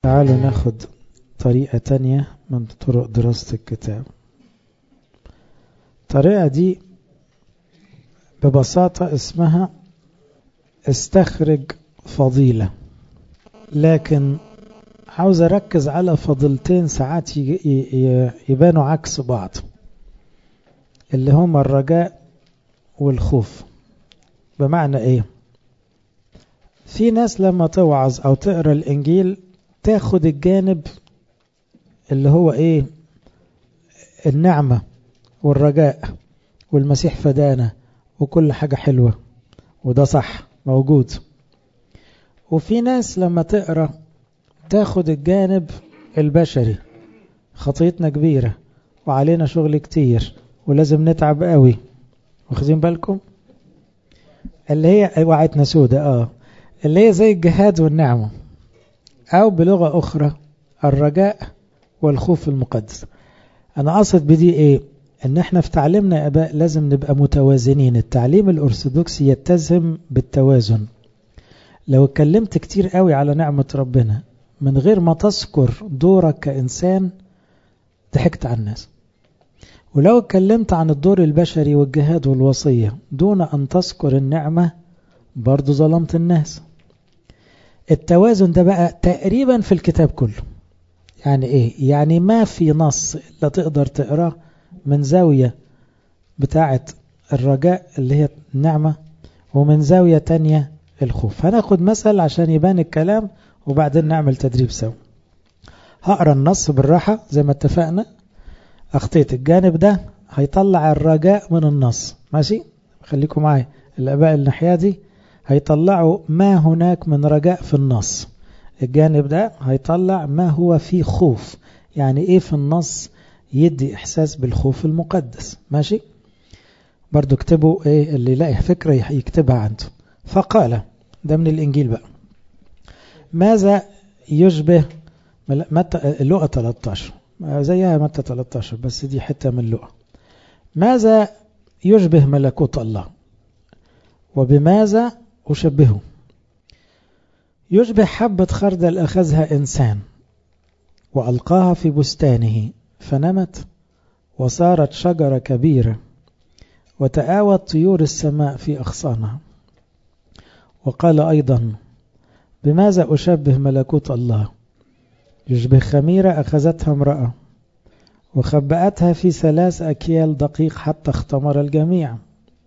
تعالوا ناخد طريقة تانية من طرق دراسة الكتاب الطريقة دي ببساطة اسمها استخرج فضيلة لكن عاوز أركز على فضيلتين ساعات يبانوا عكس بعض اللي هما الرجاء والخوف بمعنى ايه في ناس لما توعظ او تقرا الانجيل تاخد الجانب اللي هو ايه النعمة والرجاء والمسيح فدانا وكل حاجة حلوة وده صح موجود وفي ناس لما تقرا تاخد الجانب البشري خطيتنا كبيرة وعلينا شغل كتير ولازم نتعب قوي واخدين بالكم اللي هي وعيتنا سودة اه اللي هي زي الجهاد والنعمة او بلغة اخرى الرجاء والخوف المقدس انا اقصد بدي ايه ان احنا في تعليمنا يا اباء لازم نبقى متوازنين التعليم الارثوذكسي يتزم بالتوازن لو اتكلمت كتير قوي على نعمة ربنا من غير ما تذكر دورك كإنسان ضحكت على الناس ولو اتكلمت عن الدور البشري والجهاد والوصية دون أن تذكر النعمة برضو ظلمت الناس التوازن ده بقى تقريبا في الكتاب كله يعني ايه يعني ما في نص لا تقدر تقراه من زاوية بتاعة الرجاء اللي هي النعمة ومن زاوية تانية الخوف هناخد مثل عشان يبان الكلام وبعدين نعمل تدريب سوا هقرا النص بالراحة زي ما اتفقنا أخطيت الجانب ده هيطلع الرجاء من النص ماشي خليكم معايا الآباء الناحية دي هيطلعوا ما هناك من رجاء في النص الجانب ده هيطلع ما هو فيه خوف يعني ايه في النص يدي احساس بالخوف المقدس ماشي برضو اكتبوا ايه اللي يلاقي فكرة يكتبها عنده فقال ده من الانجيل بقى ماذا يشبه متى لقى 13 زيها متى 13 بس دي حتة من لقى ماذا يشبه ملكوت الله وبماذا أشبهه يشبه حبة خردل أخذها إنسان وألقاها في بستانه فنمت وصارت شجرة كبيرة وتآوت طيور السماء في أغصانها وقال أيضا بماذا أشبه ملكوت الله يشبه خميرة أخذتها امرأة وخبأتها في ثلاث أكيال دقيق حتى اختمر الجميع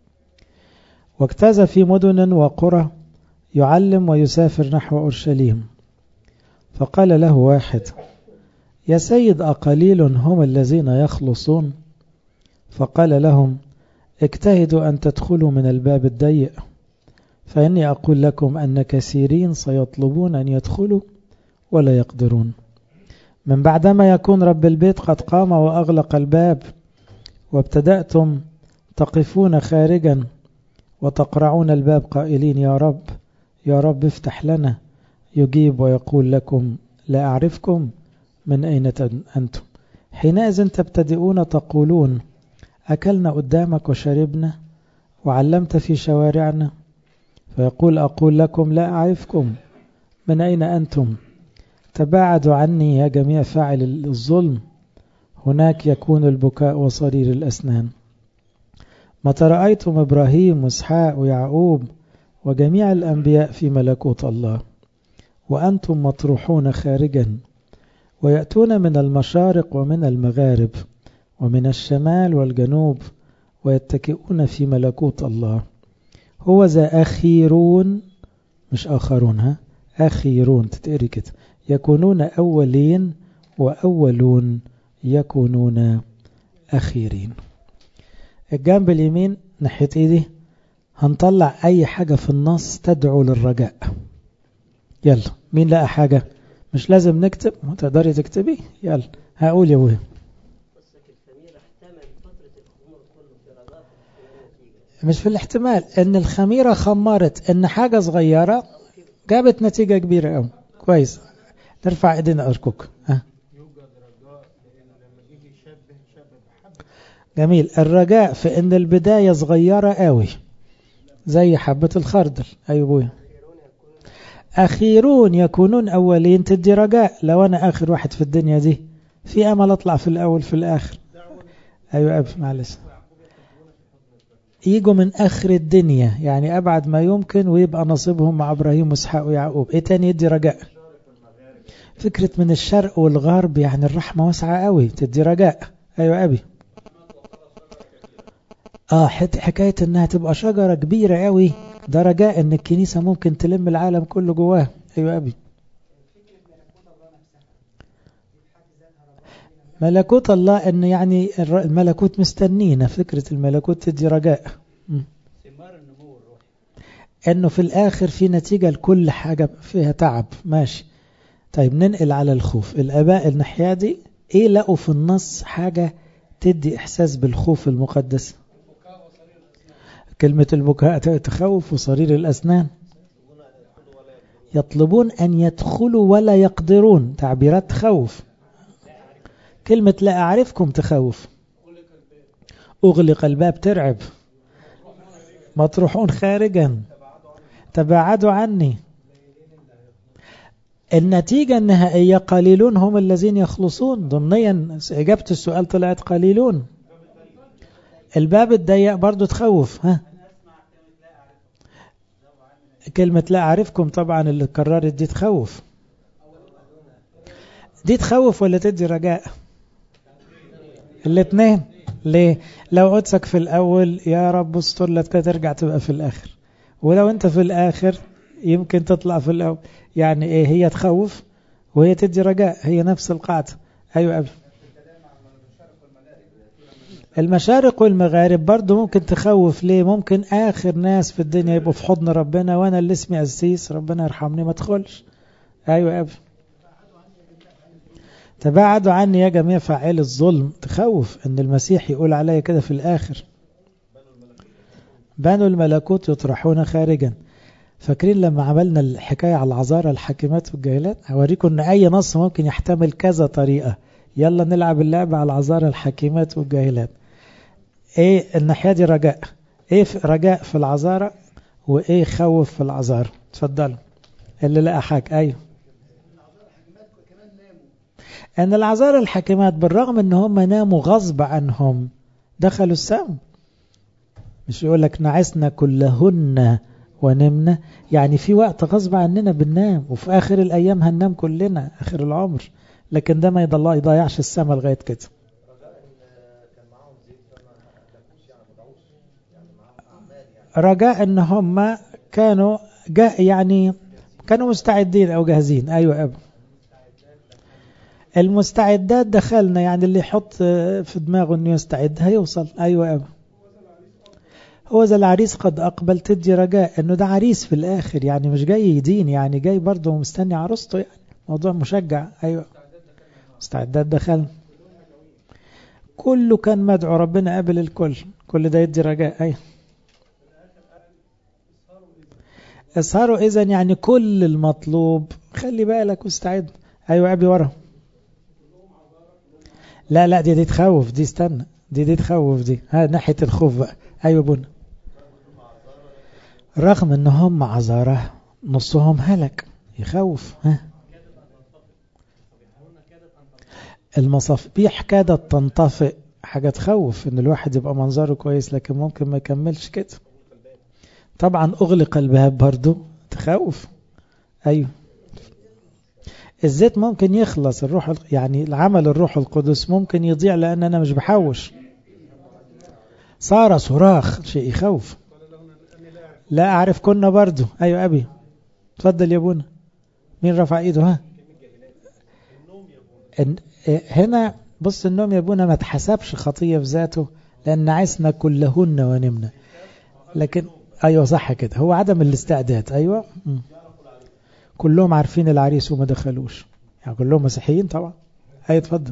واجتاز في مدن وقرى يعلم ويسافر نحو أورشليم فقال له واحد يا سيد أقليل هم الذين يخلصون فقال لهم اجتهدوا أن تدخلوا من الباب الضيق فإني أقول لكم أن كثيرين سيطلبون أن يدخلوا ولا يقدرون من بعدما يكون رب البيت قد قام وأغلق الباب وابتدأتم تقفون خارجا وتقرعون الباب قائلين يا رب يا رب افتح لنا يجيب ويقول لكم لا أعرفكم من أين أنتم حينئذ تبتدئون تقولون أكلنا قدامك وشربنا وعلمت في شوارعنا فيقول أقول لكم لا أعرفكم من أين أنتم تباعدوا عني يا جميع فاعل الظلم هناك يكون البكاء وصرير الأسنان متى رأيتم إبراهيم وإسحاق ويعقوب وجميع الأنبياء في ملكوت الله وأنتم مطروحون خارجا ويأتون من المشارق ومن المغارب ومن الشمال والجنوب ويتكئون في ملكوت الله هو ذا أخيرون مش آخرون ها أخيرون تتقري كده يكونون أولين وأولون يكونون أخيرين الجنب اليمين ناحية ايدي هنطلع اي حاجة في النص تدعو للرجاء يلا مين لقى حاجة مش لازم نكتب تقدري تكتبي يلا هقول يا ابويا مش في الاحتمال ان الخميرة خمرت ان حاجة صغيرة جابت نتيجة كبيرة قوي كويس نرفع ايدينا ارجوك ها جميل الرجاء في ان البداية صغيرة قوي زي حبة الخردل ايوه ابويا أخيرون يكونون أولين تدي رجاء لو أنا آخر واحد في الدنيا دي في أمل أطلع في الأول في الآخر أيوة أب معلش يجوا من آخر الدنيا يعني أبعد ما يمكن ويبقى نصيبهم مع إبراهيم وإسحاق ويعقوب إيه تاني يدي رجاء فكرة من الشرق والغرب يعني الرحمة واسعة قوي تدي رجاء أيوة أبي آه حكاية إنها تبقى شجرة كبيرة قوي ده رجاء إن الكنيسة ممكن تلم العالم كله جواه أيوة أبي ملكوت الله إن يعني الملكوت مستنينا فكرة الملكوت تدي رجاء إنه في الآخر في نتيجة لكل حاجة فيها تعب ماشي طيب ننقل على الخوف الآباء الناحية دي إيه لقوا في النص حاجة تدي إحساس بالخوف المقدس كلمة البكاء تخوف وصرير الأسنان يطلبون أن يدخلوا ولا يقدرون تعبيرات تخوف كلمة لا أعرفكم تخوف أغلق الباب ترعب مطروحون خارجا تباعدوا عني النتيجة النهائية قليلون هم الذين يخلصون ضمنيا إجابة السؤال طلعت قليلون الباب الضيق برضو تخوف ها كلمة لا أعرفكم طبعا اللي كررت دي تخوف دي تخوف ولا تدي رجاء الاثنين ليه لو قدسك في الأول يا رب استر لك ترجع تبقى في الآخر ولو أنت في الآخر يمكن تطلع في الأول يعني إيه هي تخوف وهي تدي رجاء هي نفس القاعدة أيوة أبي المشارق والمغارب برضو ممكن تخوف ليه ممكن آخر ناس في الدنيا يبقوا في حضن ربنا وأنا اللي اسمي أسيس ربنا يرحمني ما تدخلش أيوة أبي تباعدوا عني يا جميع فاعل الظلم تخوف ان المسيح يقول عليا كده في الاخر بنوا الملكوت يطرحون خارجا فاكرين لما عملنا الحكاية على العذارى الحاكمات والجاهلات هوريكم ان اي نص ممكن يحتمل كذا طريقة يلا نلعب اللعبة على العذارى الحاكمات والجاهلات ايه الناحية دي رجاء ايه في رجاء في العذارى وايه خوف في العذارى اتفضلوا اللي لقى حاجة ايوه ان العذارى الحاكمات بالرغم ان هم ناموا غصب عنهم دخلوا السم مش يقول لك نعسنا كلهن ونمنا يعني في وقت غصب عننا بننام وفي اخر الايام هننام كلنا اخر العمر لكن ده ما يضل يضيعش السما لغايه كده رجاء ان هم كانوا جاء يعني كانوا مستعدين او جاهزين ايوه ابو المستعدات دخلنا يعني اللي يحط في دماغه انه يستعد هيوصل ايوه ابا هو ذا العريس قد اقبل تدي رجاء انه ده عريس في الاخر يعني مش جاي يدين يعني جاي برضه مستني عروسته يعني موضوع مشجع ايوه مستعدات دخلنا كله كان مدعو ربنا قابل الكل كل ده يدي رجاء ايوه اسهروا اذا يعني كل المطلوب خلي بالك واستعد ايوه ابي ورا لا لا دي دي تخوف دي استنى دي دي تخوف دي ها ناحية الخوف بقى ايوه بنا رغم ان هم عذارة نصهم هلك يخوف ها المصابيح كادت تنطفئ حاجة تخوف ان الواحد يبقى منظره كويس لكن ممكن ما يكملش كده طبعا اغلق الباب برضو تخوف ايوه الزيت ممكن يخلص الروح يعني العمل الروح القدس ممكن يضيع لان انا مش بحوش صار صراخ شيء يخوف لا اعرف كنا برضو ايوه ابي تفضل يا ابونا مين رفع ايده ها هنا بص النوم يا ابونا ما تحسبش خطية في ذاته لان عسنا كلهن ونمنا لكن ايوه صح كده هو عدم الاستعداد ايوه م. كلهم عارفين العريس وما دخلوش يعني كلهم مسيحيين طبعا اي اتفضل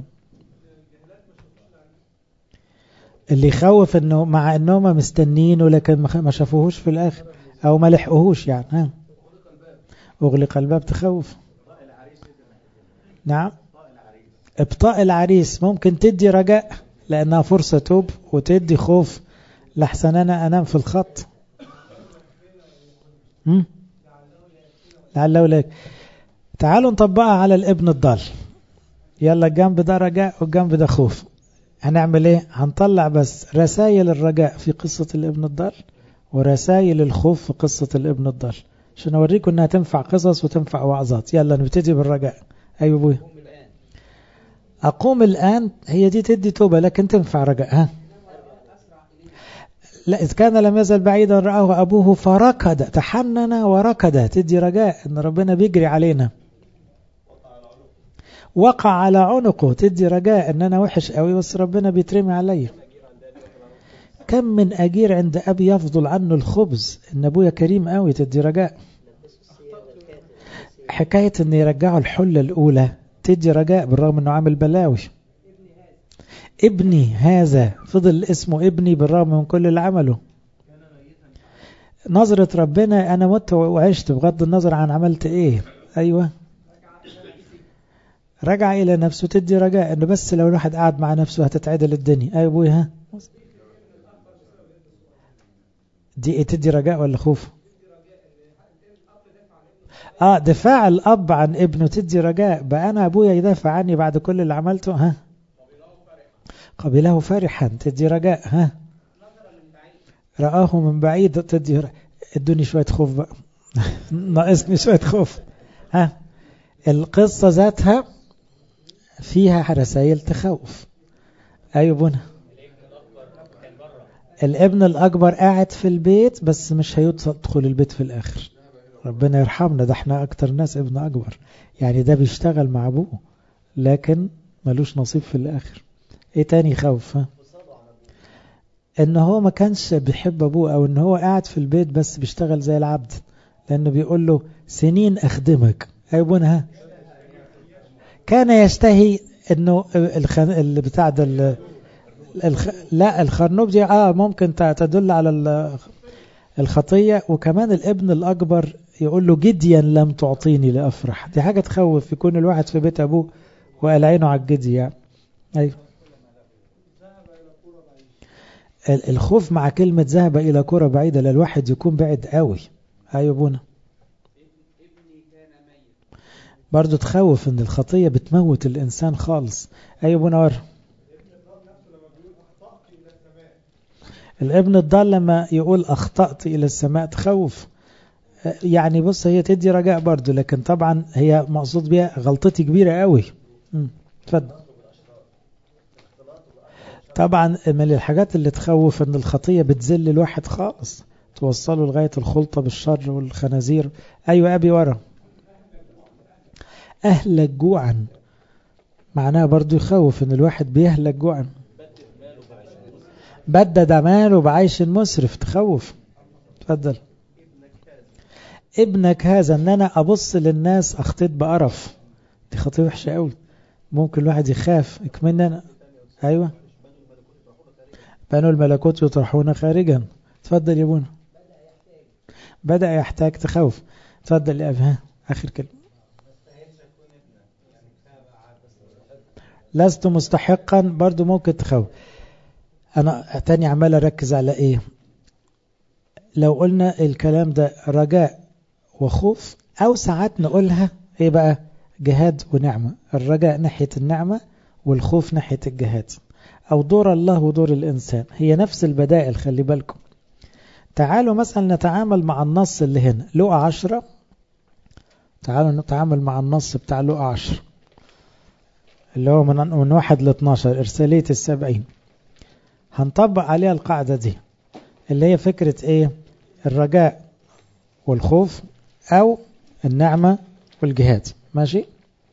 اللي يخوف انه مع انهم مستنين ولكن ما شافوهوش في الاخر او ما لحقوهوش يعني ها اغلق الباب تخوف نعم ابطاء العريس ممكن تدي رجاء لانها فرصة توب وتدي خوف لحسن انا انام في الخط لعل أولئك تعالوا نطبقها على الابن الضال يلا الجنب ده رجاء والجنب ده خوف هنعمل ايه هنطلع بس رسائل الرجاء في قصة الابن الضال ورسائل الخوف في قصة الابن الضال عشان اوريكم انها تنفع قصص وتنفع وعظات يلا نبتدي بالرجاء ايوه ابوي اقوم الان هي دي تدي توبة لكن تنفع رجاء ها لا إذ كان لم يزل بعيدا رآه أبوه فركض تحنن وركض تدي رجاء إن ربنا بيجري علينا وقع على عنقه تدي رجاء إن أنا وحش قوي بس ربنا بيترمي عليا كم من أجير عند أبي يفضل عنه الخبز إن أبويا كريم قوي تدي رجاء حكاية إن يرجعوا الحلة الأولى تدي رجاء بالرغم إنه عامل بلاوي ابني هذا فضل اسمه ابني بالرغم من كل اللي عمله نظرة ربنا أنا مت وعشت بغض النظر عن عملت إيه أيوة رجع إلى نفسه تدي رجاء إنه بس لو الواحد قاعد مع نفسه هتتعدل الدنيا أي أبوي ها دي إيه تدي رجاء ولا خوف آه دفاع الأب عن ابنه تدي رجاء بقى أنا أبويا يدافع عني بعد كل اللي عملته ها قبله فرحا تدي رجاء ها رآه من بعيد تدي ادوني شوية خوف بقى ناقصني شوية خوف ها القصة ذاتها فيها رسائل تخوف أيوة بنا الابن الأكبر قاعد في البيت بس مش هيدخل البيت في الآخر ربنا يرحمنا ده احنا أكتر ناس ابن أكبر يعني ده بيشتغل مع أبوه لكن ملوش نصيب في الآخر ايه تاني خوف ها ان هو ما كانش بيحب ابوه او ان هو قاعد في البيت بس بيشتغل زي العبد لانه بيقول له سنين اخدمك ايبونا ها كان يشتهي انه الخن... اللي بتاع ده الخ... لا الخرنوب دي اه ممكن تدل على الخطية وكمان الابن الاكبر يقول له جديا لم تعطيني لافرح دي حاجة تخوف يكون الواحد في بيت ابوه وقال عينه على الجدي يعني ايوه الخوف مع كلمة ذهب إلى كرة بعيدة للواحد يكون بعيد قوي أيوة بونا برضو تخوف ان الخطية بتموت الإنسان خالص أيوة بونا ورا الابن الضال لما يقول أخطأت إلى السماء تخوف يعني بص هي تدي رجاء برضو لكن طبعا هي مقصود بها غلطتي كبيرة قوي تفضل طبعا من الحاجات اللي تخوف ان الخطية بتذل الواحد خالص توصله لغاية الخلطة بالشر والخنازير ايوه ابي ورا اهلك جوعا معناها برضو يخوف ان الواحد بيهلك جوعا بدد ماله بعيش مسرف تخوف تفضل ابنك هذا ان انا ابص للناس اخطيت بقرف دي خطية وحشة قوي ممكن الواحد يخاف اكمن انا ايوه بنو الملكوت يطرحون خارجا تفضل يا بونا بدأ يحتاج تخوف تفضل يا أبها آخر كلمة لست مستحقا برضو ممكن تخوف أنا تاني عمال أركز على إيه لو قلنا الكلام ده رجاء وخوف أو ساعات نقولها إيه بقى جهاد ونعمة الرجاء ناحية النعمة والخوف ناحية الجهاد أو دور الله ودور الإنسان هي نفس البدائل خلي بالكم تعالوا مثلا نتعامل مع النص اللي هنا لقى عشرة تعالوا نتعامل مع النص بتاع لقى عشرة اللي هو من, من واحد ل 12 إرسالية السبعين هنطبق عليها القاعدة دي اللي هي فكرة إيه الرجاء والخوف أو النعمة والجهاد ماشي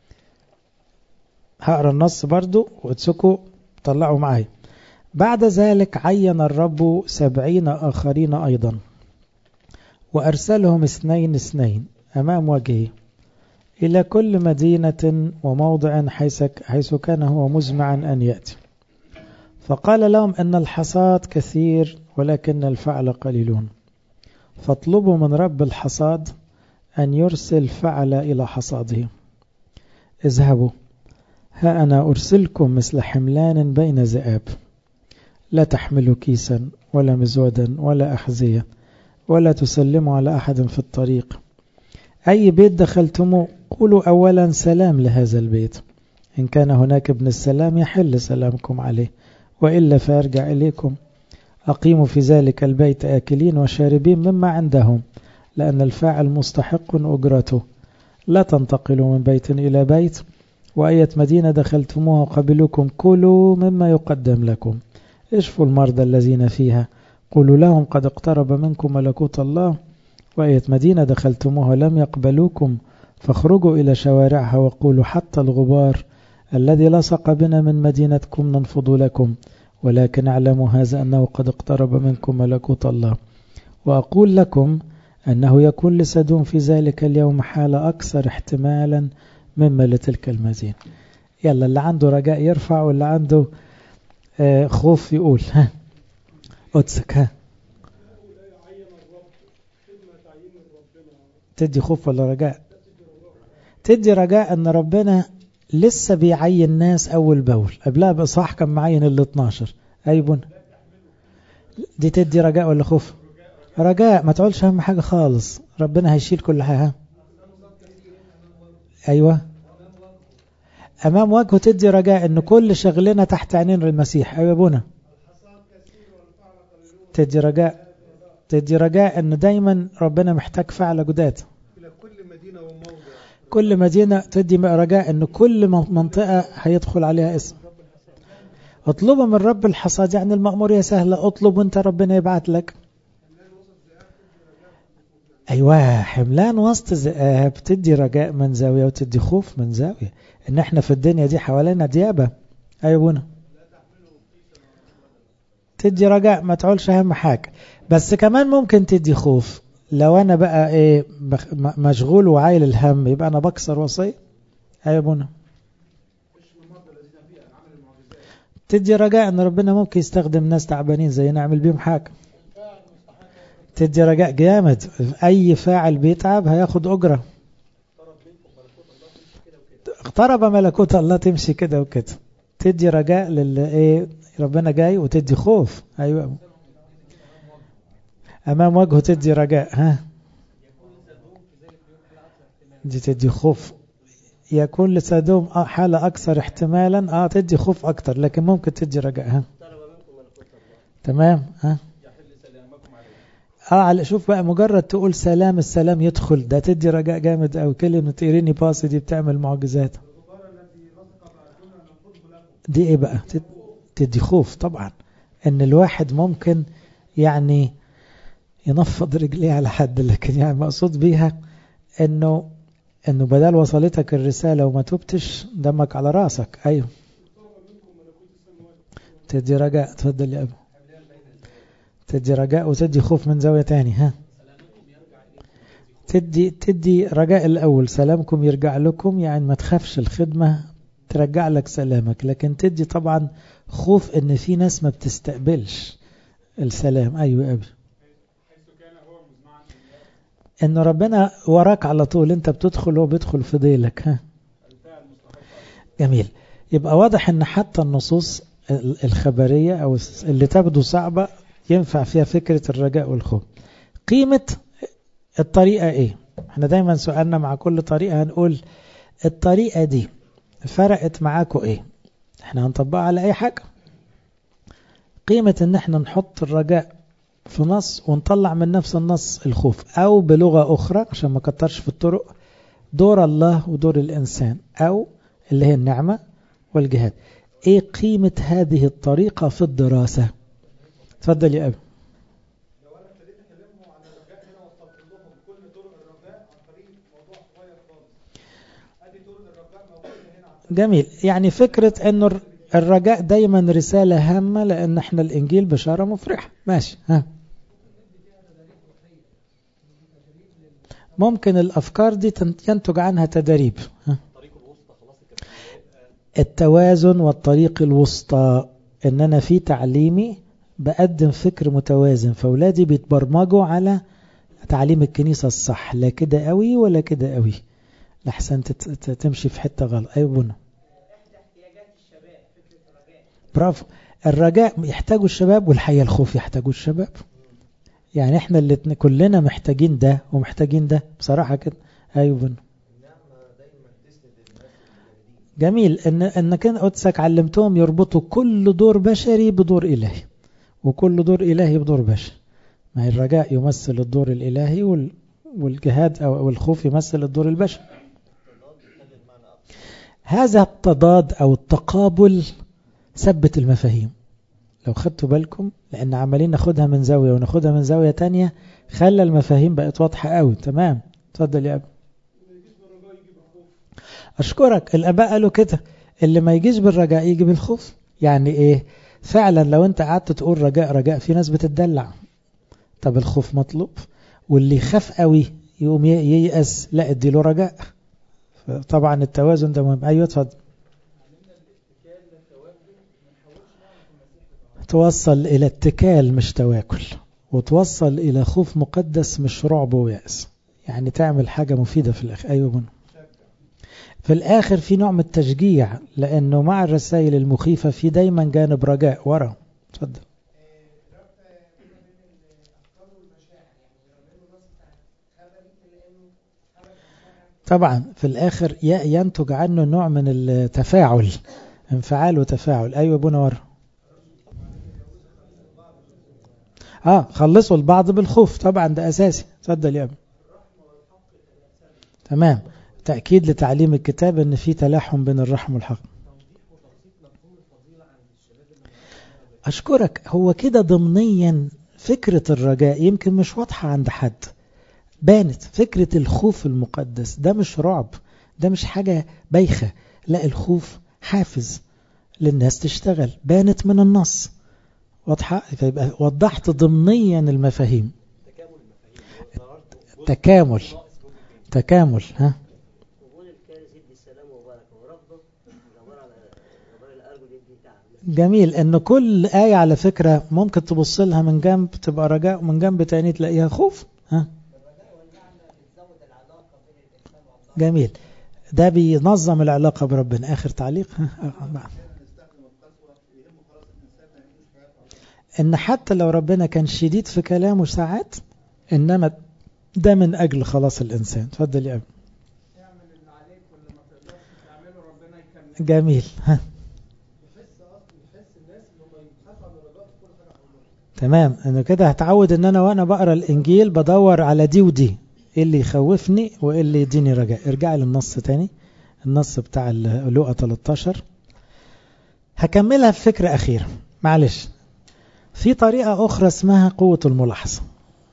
هقرا النص برضو واتسكوا طلعوا معي بعد ذلك عين الرب سبعين آخرين أيضا وأرسلهم اثنين اثنين أمام وجهه إلى كل مدينة وموضع حيث, حيث كان هو مزمعا أن يأتي فقال لهم أن الحصاد كثير ولكن الفعل قليلون فاطلبوا من رب الحصاد أن يرسل فعل إلى حصاده اذهبوا ها أنا أرسلكم مثل حملان بين ذئاب لا تحملوا كيسا ولا مزودا ولا أحذية ولا تسلموا على أحد في الطريق أي بيت دخلتموه قولوا أولا سلام لهذا البيت إن كان هناك ابن السلام يحل سلامكم عليه وإلا فأرجع إليكم أقيموا في ذلك البيت آكلين وشاربين مما عندهم لأن الفاعل مستحق أجرته لا تنتقلوا من بيت إلى بيت وأية مدينة دخلتموها قبلكم كلوا مما يقدم لكم اشفوا المرضى الذين فيها قولوا لهم قد اقترب منكم ملكوت الله وأية مدينة دخلتموها لم يقبلوكم فاخرجوا إلى شوارعها وقولوا حتى الغبار الذي لصق بنا من مدينتكم ننفض لكم ولكن اعلموا هذا أنه قد اقترب منكم ملكوت الله وأقول لكم أنه يكون لسدوم في ذلك اليوم حالة أكثر احتمالا مما لتلك المدينة يلا اللي عنده رجاء يرفع واللي عنده آه خوف يقول ها قدسك ها تدي خوف ولا رجاء تدي رجاء ان ربنا لسه بيعين ناس اول باول قبلها بصح كان معين ال 12 ايبون دي تدي رجاء ولا خوف رجاء ما تقولش اهم حاجه خالص ربنا هيشيل كل حاجه ايوه امام وجهه تدي رجاء ان كل شغلنا تحت عينين المسيح ايوه ابونا تدي رجاء تدي رجاء ان دايما ربنا محتاج فعل جداد كل مدينة تدي رجاء ان كل منطقة هيدخل عليها اسم اطلب من رب الحصاد يعني المأمورية سهلة اطلب وانت ربنا يبعت لك ايوه حملان وسط ذئاب تدي رجاء من زاوية وتدي خوف من زاوية ان احنا في الدنيا دي حوالينا ديابة ايوه ابونا تدي رجاء ما تقولش اهم حاجة بس كمان ممكن تدي خوف لو انا بقى ايه مشغول وعايل الهم يبقى انا بكسر وصية ايوه ابونا تدي رجاء ان ربنا ممكن يستخدم ناس تعبانين زي نعمل بيهم حاجة تدي رجاء جامد اي فاعل بيتعب هياخد اجرة اقترب ملكوت الله تمشي كده وكده تدي رجاء للي ايه ربنا جاي وتدي خوف ايوه امام وجهه تدي رجاء ها دي تدي خوف يكون لسدوم حالة أكثر احتمالا اه تدي خوف أكثر لكن ممكن تدي رجاء ها تمام ها اه على شوف بقى مجرد تقول سلام السلام يدخل ده تدي رجاء جامد أو كلمة إيريني باصي دي بتعمل معجزات دي ايه بقى تدي خوف طبعا ان الواحد ممكن يعني ينفض رجليه على حد لكن يعني مقصود بيها انه انه بدل وصلتك الرسالة وما تبتش دمك على راسك ايوه تدي رجاء تفضل يا ابو تدي رجاء وتدي خوف من زاوية تاني ها تدي تدي رجاء الاول سلامكم يرجع لكم يعني ما تخافش الخدمة ترجع لك سلامك لكن تدي طبعا خوف ان في ناس ما بتستقبلش السلام ايوه يا ابي ان ربنا وراك على طول انت بتدخل هو بيدخل في ديلك ها جميل يبقى واضح ان حتى النصوص الخبرية او اللي تبدو صعبة ينفع فيها فكرة الرجاء والخوف قيمة الطريقة ايه احنا دايما سؤالنا مع كل طريقة هنقول الطريقة دي فرقت معاكم ايه احنا هنطبقها على اي حاجة قيمة ان احنا نحط الرجاء في نص ونطلع من نفس النص الخوف او بلغة اخرى عشان ما كترش في الطرق دور الله ودور الانسان او اللي هي النعمة والجهاد ايه قيمة هذه الطريقة في الدراسة تفضل يا ابي جميل يعني فكرة انه الرجاء دايما رسالة هامة لان احنا الانجيل بشارة مفرحة ماشي ها ممكن الافكار دي ينتج عنها تدريب ها التوازن والطريق الوسطى ان انا في تعليمي بقدم فكر متوازن فاولادي بيتبرمجوا على تعليم الكنيسة الصح لا كده قوي ولا كده قوي لحسن تمشي في حتة غلط ايوه بنا برافو الرجاء يحتاجوا الشباب والحقيقة الخوف يحتاجوا الشباب يعني احنا اللي كلنا محتاجين ده ومحتاجين ده بصراحة كده أيوة جميل إن إنك قدسك علمتهم يربطوا كل دور بشري بدور إلهي وكل دور إلهي بدور بشري ما الرجاء يمثل الدور الإلهي وال... والجهاد أو الخوف يمثل الدور البشري هذا التضاد أو التقابل ثبت المفاهيم لو خدتوا بالكم لأن عمالين ناخدها من زاوية وناخدها من زاوية تانية خلى المفاهيم بقت واضحة قوي تمام اتفضل يا أبي أشكرك الآباء قالوا كده اللي ما يجيش بالرجاء يجي بالخوف يعني إيه فعلا لو أنت قعدت تقول رجاء رجاء في ناس بتدلع طب الخوف مطلوب واللي يخاف قوي يقوم ييأس لا اديله رجاء طبعا التوازن ده مهم ايوه اتفضل توصل الى اتكال مش تواكل وتوصل الى خوف مقدس مش رعب ويأس يعني تعمل حاجة مفيدة في الاخر ايوه منه في الاخر في نوع من التشجيع لانه مع الرسائل المخيفة في دايما جانب رجاء ورا اتفضل طبعا في الآخر ينتج عنه نوع من التفاعل انفعال وتفاعل أيوة ابو نور اه خلصوا البعض بالخوف طبعا ده أساسي تصدل يا ابني تمام تأكيد لتعليم الكتاب ان في تلاحم بين الرحم والحق أشكرك هو كده ضمنيا فكرة الرجاء يمكن مش واضحة عند حد بانت فكرة الخوف المقدس ده مش رعب ده مش حاجة بايخة لا الخوف حافز للناس تشتغل بانت من النص واضحة فيبقى وضحت ضمنيا المفاهيم تكامل تكامل ها جميل ان كل آية على فكرة ممكن تبص لها من جنب تبقى رجاء ومن جنب تاني تلاقيها خوف ها جميل ده بينظم العلاقة بربنا آخر تعليق إن حتى لو ربنا كان شديد في كلامه ساعات إنما ده من أجل خلاص الإنسان تفضل يا أبي جميل ها. تمام انا كده هتعود ان انا وانا بقرا الانجيل بدور على دي ودي ايه اللي يخوفني وايه اللي يديني رجاء ارجع للنص تاني النص بتاع لوقا 13 هكملها بفكرة أخيرة معلش في طريقة أخرى اسمها قوة الملاحظة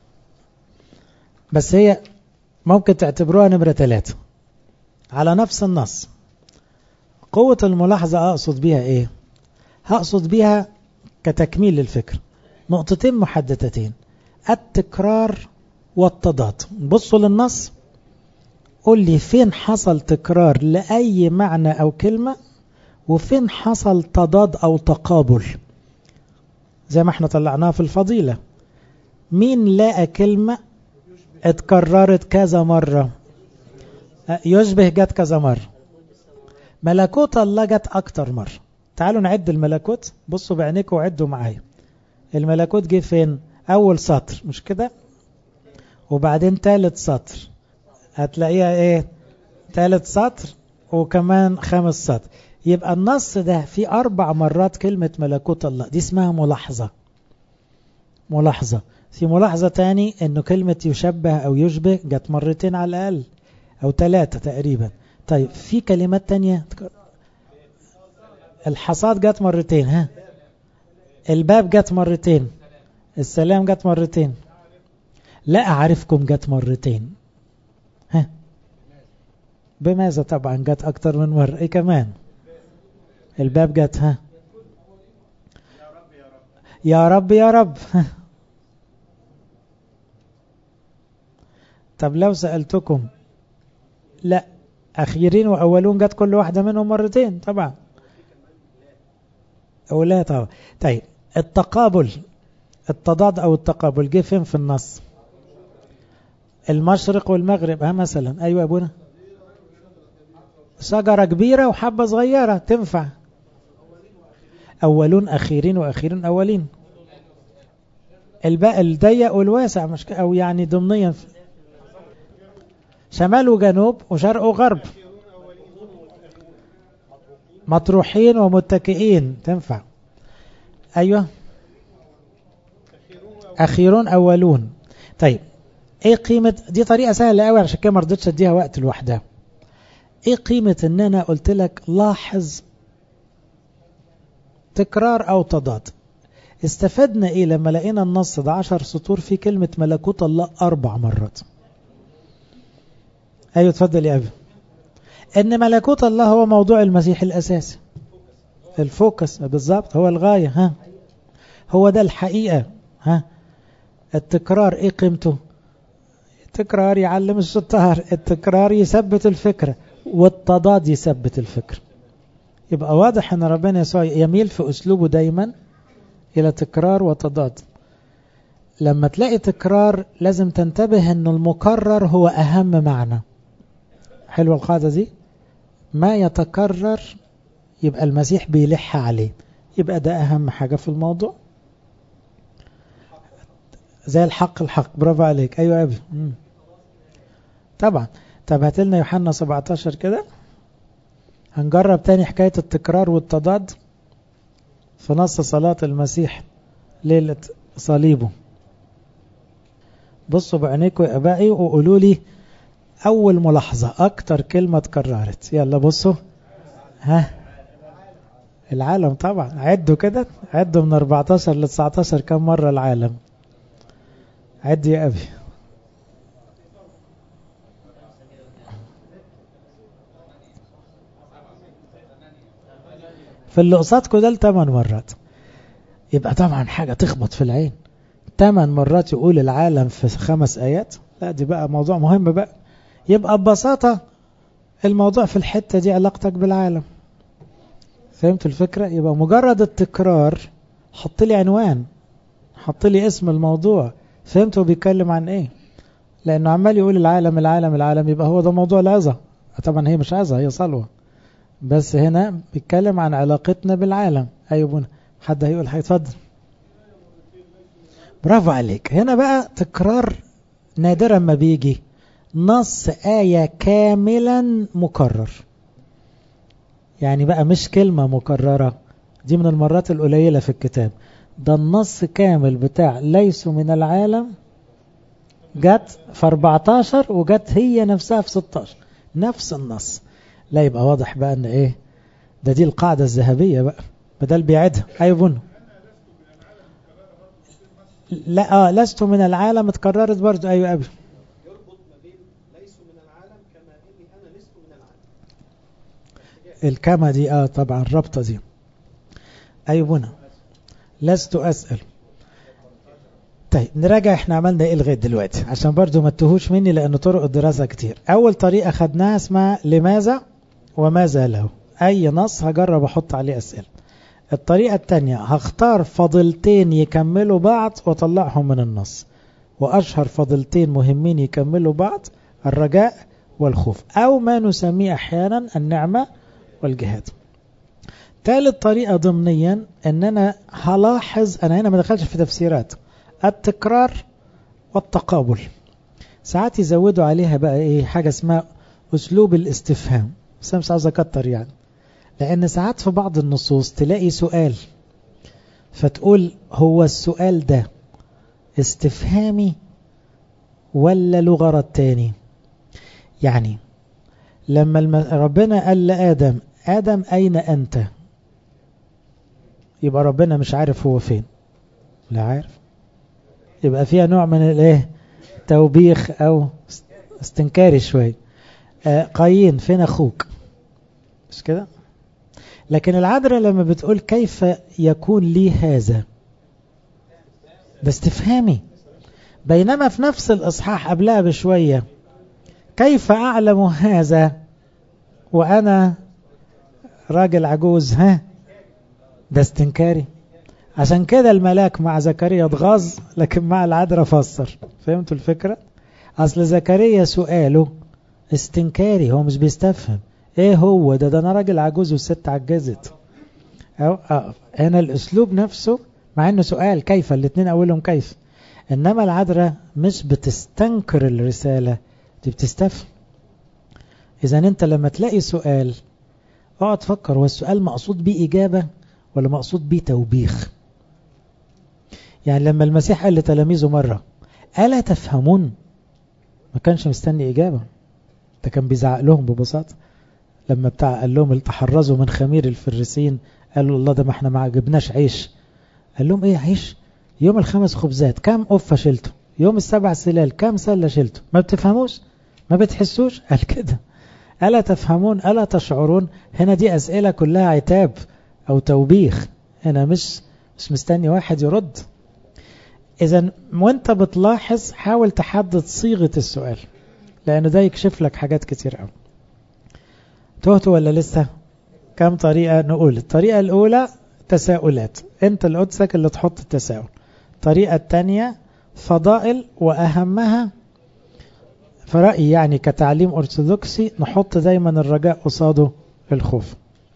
بس هي ممكن تعتبروها نمرة ثلاثة على نفس النص قوة الملاحظة أقصد بيها إيه هقصد بيها كتكميل للفكر نقطتين محددتين التكرار والتضاد بصوا للنص قول لي فين حصل تكرار لأي معنى أو كلمة وفين حصل تضاد أو تقابل زي ما احنا طلعناها في الفضيلة مين لقى كلمة اتكررت كذا مرة يشبه جت كذا مرة ملكوت الله جت أكتر مرة تعالوا نعد الملكوت بصوا بعينيكم وعدوا معايا الملكوت جه فين أول سطر مش كده وبعدين تالت سطر هتلاقيها ايه تالت سطر وكمان خامس سطر يبقى النص ده فيه أربع مرات كلمة ملكوت الله دي اسمها ملاحظة ملاحظة في ملاحظة تاني انه كلمة يشبه او يشبه جت مرتين على الأقل او ثلاثة تقريبا طيب في كلمات تانية الحصاد جت مرتين ها الباب جت مرتين السلام جت مرتين لا أعرفكم جت مرتين ها بماذا طبعا جت أكتر من مرة إيه كمان الباب جت ها يا رب يا رب ها. طب لو سألتكم لا أخيرين وأولون جت كل واحدة منهم مرتين طبعا أو لا طبعا طيب التقابل التضاد أو التقابل جه فين في النص المشرق والمغرب ها مثلا أيوة أبونا شجرة كبيرة وحبة صغيرة تنفع أولون أخيرين وأخيرين أولين الباقي الضيق والواسع مش أو يعني ضمنيا شمال وجنوب وشرق وغرب مطروحين ومتكئين تنفع أيوة أخيرون أولون طيب ايه قيمة دي طريقة سهلة قوي عشان كده ما رضيتش اديها وقت لوحدها ايه قيمة ان انا قلت لك لاحظ تكرار او تضاد استفدنا ايه لما لقينا النص ده عشر سطور في كلمة ملكوت الله اربع مرات ايوه اتفضل يا ابي ان ملكوت الله هو موضوع المسيح الاساسي الفوكس بالظبط هو الغاية ها هو ده الحقيقة ها التكرار ايه قيمته التكرار يعلم الشطار التكرار يثبت الفكرة والتضاد يثبت الفكرة يبقى واضح ان ربنا يسوع يميل في اسلوبه دايما الى تكرار وتضاد لما تلاقي تكرار لازم تنتبه ان المكرر هو اهم معنى حلوة القاعدة دي ما يتكرر يبقى المسيح بيلح عليه يبقى ده اهم حاجة في الموضوع زي الحق الحق برافو عليك ايوه يا ابي مم. طبعا طب هات لنا يوحنا 17 كده هنجرب تاني حكاية التكرار والتضاد في نص صلاة المسيح ليلة صليبه بصوا بعينيكم يا ابائي وقولوا لي اول ملاحظة اكتر كلمة اتكررت يلا بصوا ها العالم طبعا عدوا كده عدوا من 14 ل 19 كم مرة العالم عد يا أبي في اللي قصادكم ده لثمان مرات يبقى طبعا حاجة تخبط في العين ثمان مرات يقول العالم في خمس آيات لا دي بقى موضوع مهم بقى يبقى ببساطة الموضوع في الحتة دي علاقتك بالعالم فهمت الفكرة يبقى مجرد التكرار حط لي عنوان حط لي اسم الموضوع فهمت هو بيتكلم عن ايه لانه عمال يقول العالم العالم العالم يبقى هو ده موضوع العظة طبعا هي مش عظة هي صلوة بس هنا بيتكلم عن علاقتنا بالعالم ايوه حد هيقول هيتفضل برافو عليك هنا بقى تكرار نادرا ما بيجي نص آية كاملا مكرر يعني بقى مش كلمة مكررة دي من المرات القليلة في الكتاب ده النص كامل بتاع ليسوا من العالم جت في 14 وجت هي نفسها في 16 نفس النص لا يبقى واضح بقى ان ايه ده دي القاعدة الذهبية بقى بدل بيعدها ايوه بنو لا اه لست من العالم اتكررت برضه ايوه ابي يربط ما بين ليسوا من العالم كما اني انا لست من العالم الكما دي اه طبعا الربطة دي ايوه بنا لست اسأل طيب نراجع احنا عملنا ايه لغايه دلوقتي عشان برضو ما تتوهوش مني لان طرق الدراسة كتير اول طريقة خدناها اسمها لماذا وماذا له اي نص هجرب احط عليه اسئلة الطريقة التانية هختار فضلتين يكملوا بعض واطلعهم من النص واشهر فضلتين مهمين يكملوا بعض الرجاء والخوف او ما نسميه احيانا النعمة والجهاد ثالث طريقة ضمنيا ان انا هلاحظ انا هنا ما دخلش في تفسيرات التكرار والتقابل ساعات يزودوا عليها بقى ايه حاجة اسمها اسلوب الاستفهام بس انا مش عاوز اكتر يعني لان ساعات في بعض النصوص تلاقي سؤال فتقول هو السؤال ده استفهامي ولا له غرض تاني يعني لما الم... ربنا قال لآدم آدم أين أنت يبقى ربنا مش عارف هو فين لا عارف يبقى فيها نوع من الايه توبيخ او استنكاري شوي آه قايين فين اخوك مش كده لكن العذراء لما بتقول كيف يكون لي هذا ده استفهامي بينما في نفس الاصحاح قبلها بشويه كيف اعلم هذا وانا راجل عجوز ها ده استنكاري عشان كده الملاك مع زكريا اتغاظ لكن مع العذراء فسر فهمتوا الفكرة اصل زكريا سؤاله استنكاري هو مش بيستفهم ايه هو ده ده انا راجل عجوز والست عجزت أو أو هنا الاسلوب نفسه مع انه سؤال كيف الاثنين اولهم كيف انما العذراء مش بتستنكر الرسالة دي بتستفهم إذا أنت لما تلاقي سؤال اقعد فكر هو السؤال مقصود بيه إجابة ولا مقصود بيه توبيخ يعني لما المسيح قال لتلاميذه مرة ألا تفهمون ما كانش مستني إجابة ده كان بيزعق لهم ببساطة لما بتاع قال لهم تحرزوا من خمير الفريسين قالوا الله ده ما احنا ما عجبناش عيش قال لهم ايه عيش يوم الخمس خبزات كام قفة شلته يوم السبع سلال كام سلة شلته ما بتفهموش ما بتحسوش قال كده ألا تفهمون ألا تشعرون هنا دي أسئلة كلها عتاب أو توبيخ هنا مش مش مستني واحد يرد إذا وانت بتلاحظ حاول تحدد صيغة السؤال لأنه ده يكشف لك حاجات كتير قوي تهت ولا لسه كم طريقة نقول الطريقة الأولى تساؤلات انت القدسك اللي تحط التساؤل الطريقة الثانية فضائل وأهمها فرأيي يعني كتعليم أرثوذكسي نحط دايما الرجاء قصاده الخوف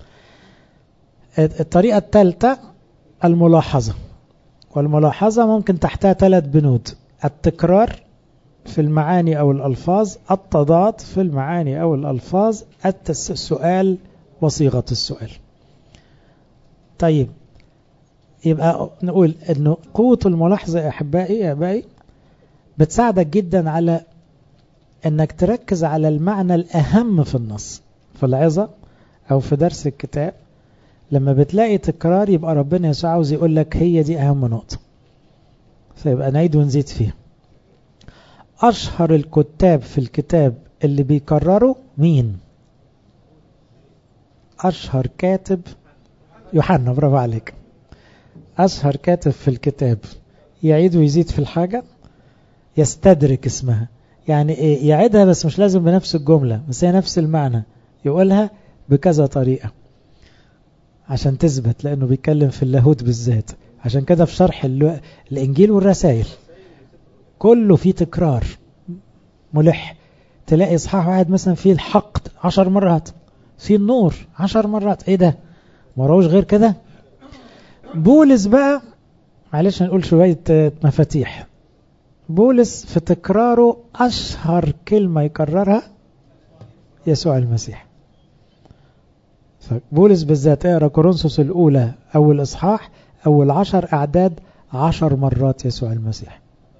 الطريقة الثالثة الملاحظة والملاحظة ممكن تحتها ثلاث بنود التكرار في المعاني أو الألفاظ التضاد في المعاني أو الألفاظ السؤال وصيغة السؤال طيب يبقى نقول أنه قوة الملاحظة يا أحبائي يا أبائي بتساعدك جدا على أنك تركز على المعنى الأهم في النص في العظة أو في درس الكتاب لما بتلاقي تكرار يبقى ربنا يسوع عاوز يقول لك هي دي أهم نقطة فيبقى نعيد ونزيد فيها أشهر الكتاب في الكتاب اللي بيكرروا مين أشهر كاتب يوحنا برافو عليك أشهر كاتب في الكتاب يعيد ويزيد في الحاجة يستدرك اسمها يعني إيه يعيدها بس مش لازم بنفس الجملة بس هي نفس المعنى يقولها بكذا طريقة عشان تثبت لأنه بيتكلم في اللاهوت بالذات عشان كده في شرح الإنجيل والرسائل كله فيه تكرار ملح تلاقي إصحاح واحد مثلا فيه الحق عشر مرات فيه النور عشر مرات ايه ده مراوش غير كده بولس بقى معلش نقول شوية مفاتيح بولس في تكراره أشهر كلمة يكررها يسوع المسيح فبولس بالذات اقرا كورنثوس الأولى أول إصحاح أول عشر أعداد عشر مرات يسوع المسيح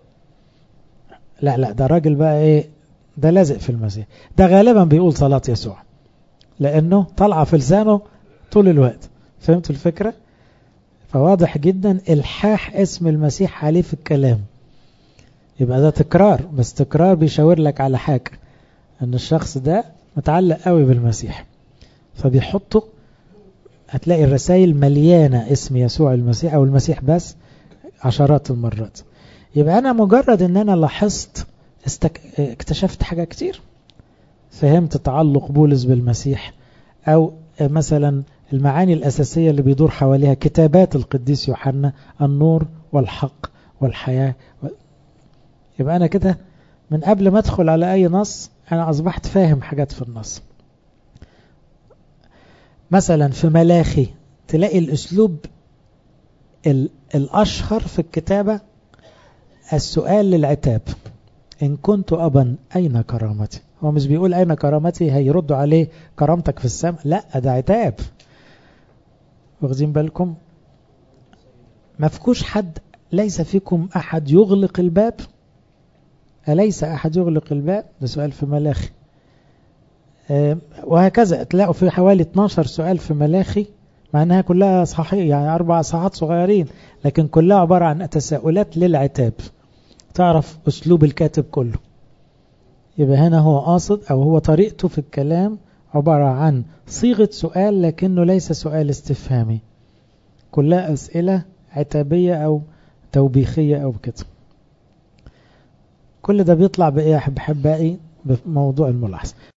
لا لا ده راجل بقى ايه ده لازق في المسيح ده غالبا بيقول صلاة يسوع لأنه طالعة في لسانه طول الوقت فهمتوا الفكرة فواضح جدا الحاح اسم المسيح عليه في الكلام يبقى ده تكرار بس تكرار بيشاور لك على حاجة ان الشخص ده متعلق قوي بالمسيح فبيحطه هتلاقي الرسائل مليانة اسم يسوع المسيح او المسيح بس عشرات المرات يبقى انا مجرد ان انا لاحظت استك... اكتشفت حاجة كتير فهمت تعلق بولس بالمسيح او مثلا المعاني الأساسية اللي بيدور حواليها كتابات القديس يوحنا النور والحق والحياة و... يبقى أنا كده من قبل ما أدخل على أي نص أنا أصبحت فاهم حاجات في النص مثلا في ملاخي تلاقي الأسلوب الأشهر في الكتابة السؤال للعتاب إن كنت أبا أين كرامتي هو مش بيقول أين كرامتي هيردوا عليه كرامتك في السماء لا ده عتاب واخدين بالكم ما فيكوش حد ليس فيكم أحد يغلق الباب أليس أحد يغلق الباب ده سؤال في ملاخي أه وهكذا تلاقوا في حوالي 12 سؤال في ملاخي مع أنها كلها صحيح يعني أربع صحات صغيرين لكن كلها عبارة عن تساؤلات للعتاب تعرف أسلوب الكاتب كله يبقى هنا هو قاصد أو هو طريقته في الكلام عبارة عن صيغة سؤال لكنه ليس سؤال استفهامي كلها أسئلة عتابية أو توبيخية أو كده كل ده بيطلع بإيه أحب أحبائي بموضوع الملاحظة